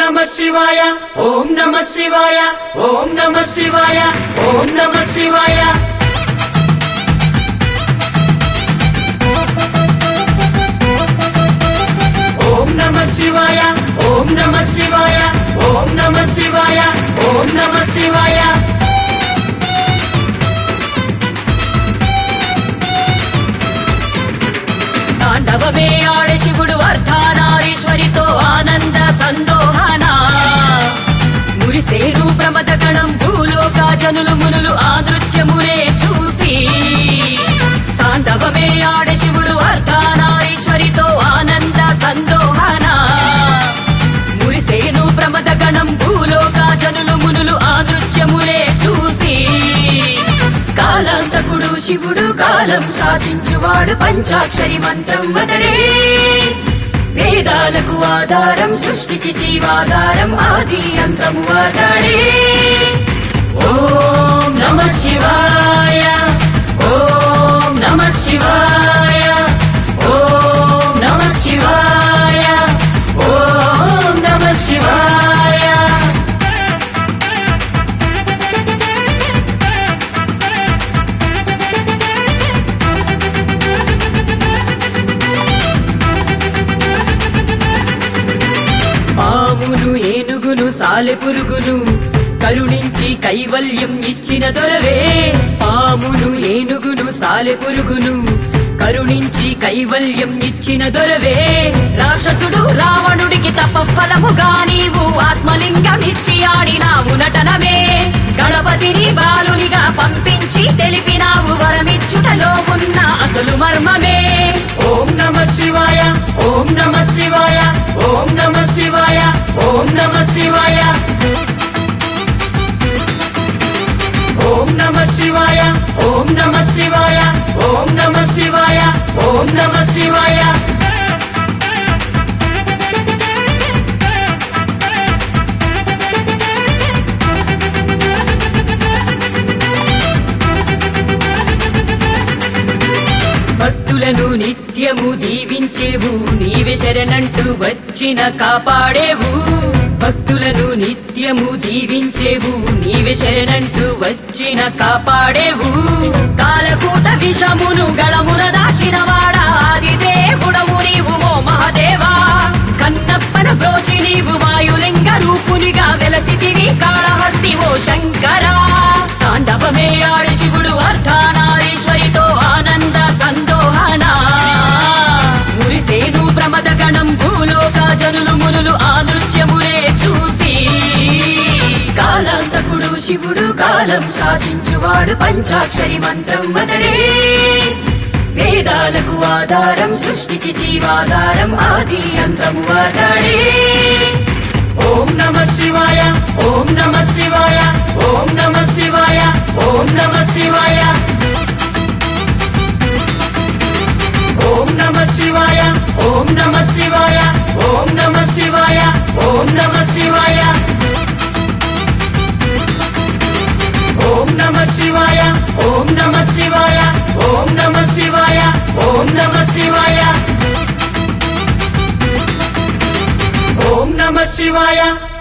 నమ శివాయ ఓం నమ శివాయ ఓం నమ శివాయ ఓం నమ శివాయ ఓం నమ శివాయ ఓం నమ శివాయ ఓం నమ శివాయ ఓం నమ శివాయ తాండవమే ఆడ శివుడు అర్ధానారీశ్వరితో ఆనంద సందోహన మురిసేరు ప్రమద గణం భూలోక జనులు మునులు ఆ నృత్యమునే చూసి తాండవమే ఆడ శివుడు అర్ధానారీశ్వరితో ఆనంద సందోహన మురిసేను ప్రమద గణం భూలోక జనులు మునులు ఆ నృత్యములే చూసి కాలాంతకుడు శివుడు కాలం శాసించువాడు పంచాక్షరి మంత్రం వదడే వేదాలకు ఆధారం సృష్టికి జీవాధారం ఆది అంతము వాతాడే ఓం నమ శివాయ ఓం నమ శివాయ ఓం నమ శివాయ ఓం నమ శివాయ పామును ఏనుగును సాలెపురుగును కరుణించి కైవల్యం ఇచ్చిన దొరవే పామును ఏనుగును సాలెపురుగును కరుణించి కైవల్యం ఇచ్చిన దొరవే రాక్షసుడు రావణుడికి తపఫలముగా నీవు ఆత్మలింగమిచ్చి ఆడినావు నటనమే గణపతిని బాలునిగా పంపించి తెలిపినావు వరమిచ్చుటలో ఉన్న అసలు మర్మమే ఓం నమ శివాయ ఓం నమ శివాయ ఓం నమ శివాయ ఓం నమ శివాయ ఓం నమ శివాయ ఓం నమ శివాయ ఓం నమ శివాయ ఓం నమ శివాయ భక్తులను నిత్యము దీవించేవు నీవే శరణంటూ వచ్చిన కాపాడేవు భక్తులను నిత్యము దీవించేవు నీవే శరణంటూ వచ్చిన కాపాడేవు కాలకూట విషమును గళమున దాచిన వాడా ఆది దేవుడవు నీవు ఓ మహదేవా కన్నప్పన బ్రోచి నీవు వాయులింగ రూపునిగా వెలసితివి కాళహస్తి ఓ శంకరా తాండవమే ఆడి శివుడు అర్ధానారీశ్వరితో ఆనంద సందోహన మురిసేను ప్రమద గణం భూలోక జనులు మునులు ఆ నృత్యములే చూసి కాలాంతకుడు శివుడు కాలం శాసించువాడు పంచాక్షరి మంత్రం వదడే వేదాలకు ఆధారం సృష్టికి జీవాధారం ఆది అంతము వాతాడే ఓం నమ శివాయ ఓం నమ శివాయ ఓం నమ శివాయ ఓం నమ శివాయ ఓం నమ శివాయ ఓం నమ శివాయ ఓం నమ శివాయ ఓం నమ శివాయ ఓం నమ శివాయ ఓం నమ శివాయ ఓం నమ శివాయ ఓం నమ శివాయ ఓం నమ శివాయ